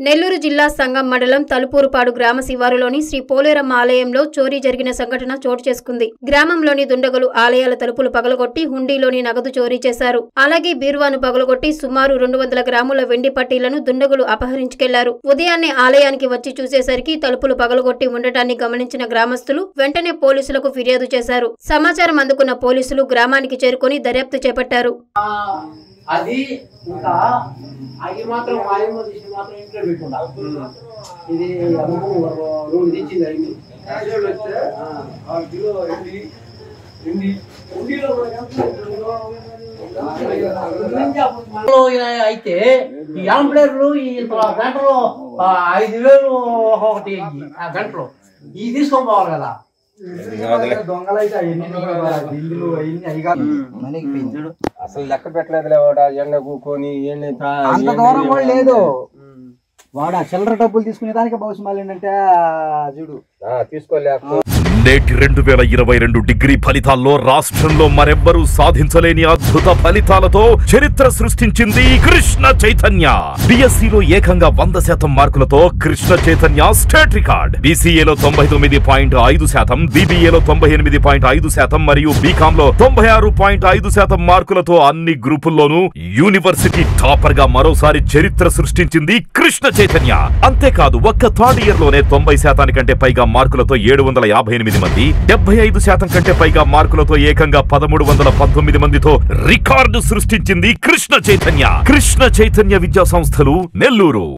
నెల్లూరు జిల్లా సంగం మండలం తలుపూరుపాడు గ్రామ శివారులోని శ్రీ పోలేరమ్మ ఆలయంలో చోరీ జరిగిన సంఘటన చోటు చేసుకుంది గ్రామంలోని దుండగులు ఆలయాల తలుపులు పగలగొట్టి హుండీలోని నగదు చోరీ చేశారు అలాగే బీరువాను పగలగొట్టి సుమారు రెండు వందల గ్రాముల వెండి పట్టీలను దుండగులు అపహరించుకెళ్లారు ఉదయాన్నే ఆలయానికి వచ్చి చూసేసరికి తలుపులు పగలగొట్టి ఉండటాన్ని గమనించిన గ్రామస్తులు వెంటనే పోలీసులకు ఫిర్యాదు చేశారు సమాచారం అందుకున్న పోలీసులు గ్రామానికి చేరుకొని దర్యాప్తు చేపట్టారు ఆ, అది ఇంకా అవి మాత్రం మాయమ్మ తీసి మాత్రం ఇంట్లో పెట్టుకుంటా ఇది అమ్మమ్మ రూమ్ తెచ్చింది అయింది అయితే ఈ ఆంప్లేర్లు ఈ గంటలో ఆ, ఐదు వేలు ఒక్కొక్కటి ఆ గంటలో ఇది తీసుకొని పోవాలి కదా దొంగలైతే అవన్నీ బిల్లులు అవన్నీ అవి కాదు అసలు లెక్క పెట్టలేదులే వాడు ఎండ కూకొని ఏంటి అంత దూరం కూడా లేదు వాడు ఆ చిల్లర డబ్బులు తీసుకునే దానికి బహుశా మళ్ళీ ఏంటంటే చూడు తీసుకోలేక నేటి రెండు వేల ఇరవై రెండు డిగ్రీ ఫలితాల్లో రాష్ట్రంలో మరెవ్వరూ సాధించలేని అద్భుత ఫలితాలతో చరిత్ర సృష్టించింది కృష్ణ చైతన్య బిఎస్సిలో ఏకంగా వంద శాతం మార్కులతో కృష్ణ చైతన్య స్టేట్ రికార్డ్ బీసీఏలో తొంభై తొమ్మిది పాయింట్ ఐదు శాతం బీబీఏలో తొంభై ఎనిమిది పాయింట్ ఐదు శాతం మరియు బీకామ్ లో తొంభై ఆరు పాయింట్ ఐదు శాతం మార్కులతో అన్ని గ్రూపుల్లోనూ యూనివర్సిటీ టాపర్ గా మరోసారి చరిత్ర సృష్టించింది కృష్ణ చైతన్య అంతేకాదు ఒక్క థర్డ్ ఇయర్ లోనే తొంభై శాతానికంటే పైగా మార్కులతో ఏడు వందల యాభై ఎనిమిది మంది డెబ్బై ఐదు శాతం కంటే పైగా మార్కులతో ఏకంగా పదమూడు వందల పంతొమ్మిది మందితో రికార్డు సృష్టించింది కృష్ణ చైతన్య కృష్ణ చైతన్య విద్యా సంస్థలు నెల్లూరు